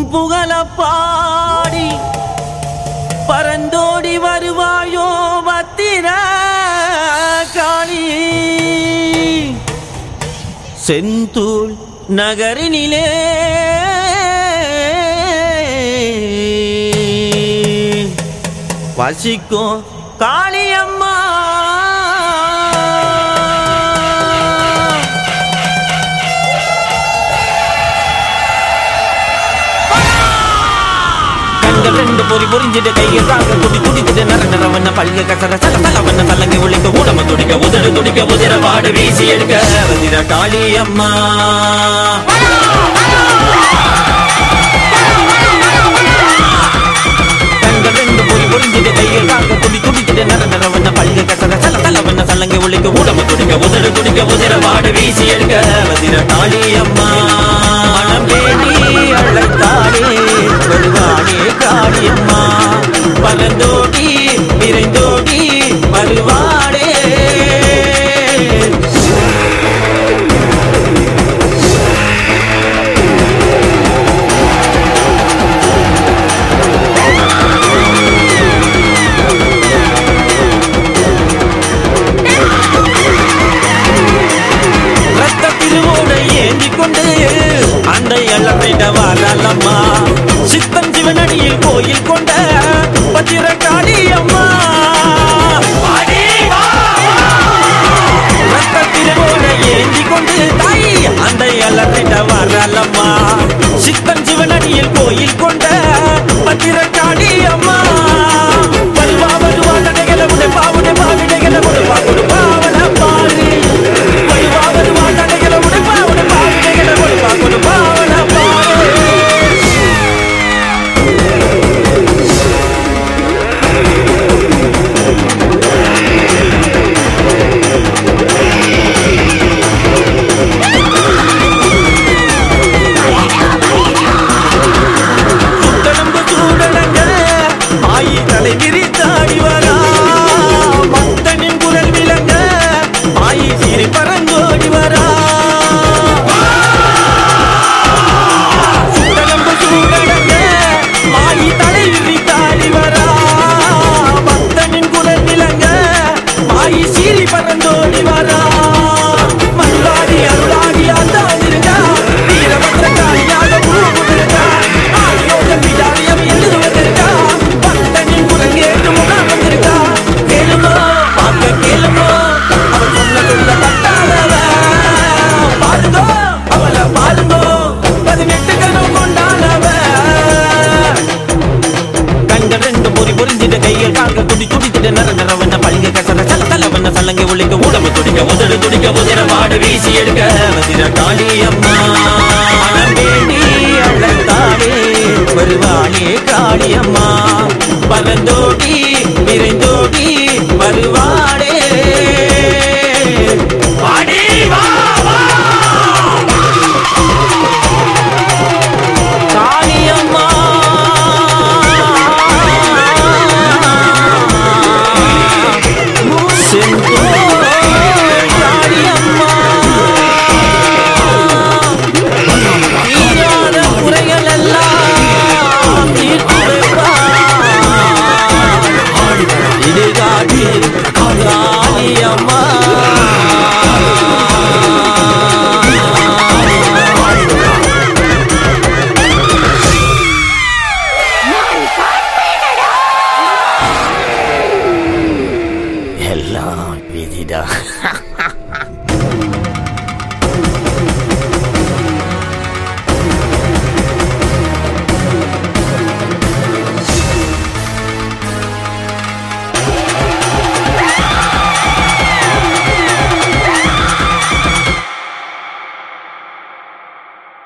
புகழ பாடி பரந்தோடி வருவாயோ பத்திர காளி செந்தூள் நகரினிலே வசிக்கும் காளியம்மா கண்கள் ரெண்டு பொறி பொறிஞ்சிட்டு கையில் காக்க துடி துடிச்சிட்டு நர நரவண்ண பல்க கசர சல சலவண்ண சலங்கி ஒழிக்க ஊடம துடிக்க உதடு துடிக்க உதிர பாடு வீசி எடுக்க வந்திர காளி அம்மா கண்கள் ரெண்டு பொறி பொறிஞ்சிட்டு கையில் காக்க துடி துடிச்சிட்டு நர நரவண்ண பல்க கசர சல சலவண்ண சலங்கி ஒழிக்க ஊடம துடிக்க உதடு துடிக்க உதிர பாடு வீசி எடுக்க வந்திர காளி அம்மா மனம் வேண்டி அழைத்தாளே வருவானே காளியம்மா பலந்தோடி விரைந்தோடி வருவாடே ரத்த திருவோடை ஏந்தி கொண்டு அந்த எல்லப்பைட்ட வரலம்மா சித்தன் சிவனடியில் கோயில் கொண்ட பத்திர காளி அம்மா ரத்த திருவோடை ஏந்தி கொண்டு தாய் அந்த எல்லப்பைட்ட வரலம்மா சித்தன் சிவனடியில் கோயில் கொண்ட பத்திர காளி அம்மா வருவா வருவா நடைகளை உடைப்பா உடைப்பா விடைகளை உடைப்பா கொடுப்பா அவன பாரு வருவா வருவா நடைகளை உடைப்பா உடைப்பா விடைகளை உடைப்பா கொடுப்பா அவன பாரு சுத்தனம்பு சூடலங்க ஆயி தலை விரித்தாடி வரா பக்தனின் குரல் விளங்க ஆயி சிறு பரங்கோடி வரா சுத்தனம்பு சூடலங்க ஆயி தலை விரித்தாடி வரா பக்தனின் குரல் விளங்க ஆயி சிறி பரந்தோடி வரா மல்லாடி அருளாடி ஆண்டாதிருந்தா வீரபத்ரகாளியாக உருவமிருந்தா ஆயோக பிடாரியம் எழுதுவதற்கா பக்தனின் குரல் கேட்டு முகம் வந்திருக்கா கேளுமோ பார்க்க கேளுமோ அவன் சொன்ன சொல்ல தட்டாதவ பாருங்கோ அவளை பாருங்கோ பதினெட்டு கணம் கொண்டாடவ கண்கள் ரெண்டு பொறி பொறிஞ்சிட்டு கையில் காக்க துடி துடிச்சிட்டு நர நரவண்ண பழிக கசர சல சலவண்ண சலங்கை ஒழிக்க உடம்பு துடிக்க உதடு துடிக்க உதிர வாடு வீசி எடுக்க வந்திர காளி அம்மா மனம் வேண்டி அழைத்தாளே வருவாளே காளி அம்மா பலந்தோடி விரைந்தோடி வருவாளே